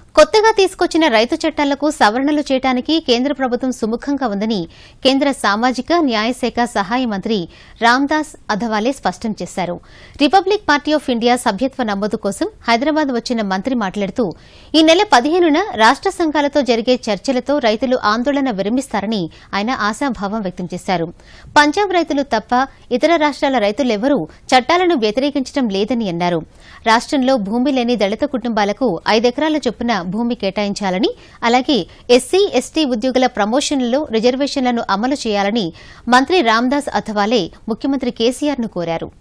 కొత్తగా తీసుకొచ్చిన రైతు చట్టాలకు సవరణలు చేయడానికి కేంద్ర ప్రభుత్వం సుముఖంగా ఉందని కేంద్ర సామాజిక న్యాయశాఖ సహాయ మంత్రి రామ్దాస్ అథవాలే స్పష్టం చేశారు రిపబ్లిక్ పార్టీ ఆఫ్ ఇండియా సభ్యత్వ నమోదు కోసం హైదరాబాద్ వచ్చిన మంత్రి మాట్లాడుతూ ఈ నెల పదిహేనున రాష్ట సంఘాలతో జరిగే చర్చలతో రైతులు ఆందోళన విరమిస్తారని ఆయన ఆశాభావం వ్యక్తం చేశారు పంజాబ్ రైతులు తప్ప ఇతర రాష్ట్రాల రైతులెవరూ చట్టాలను వ్యతిరేకించడం లేదని అన్నారు రాష్ట్రంలో భూమి లేని దళిత కుటుంబాలకు ఐదెకరాల చొప్పున భూమి కేటాయించాలని అలాగే ఎస్సీ ఎస్టీ ఉద్యోగుల ప్రమోషన్లలో రిజర్వేషన్లను అమలు చేయాలని మంత్రి రామ్దాస్ అథవాలే ముఖ్యమంత్రి కేసీఆర్ ను కోరారు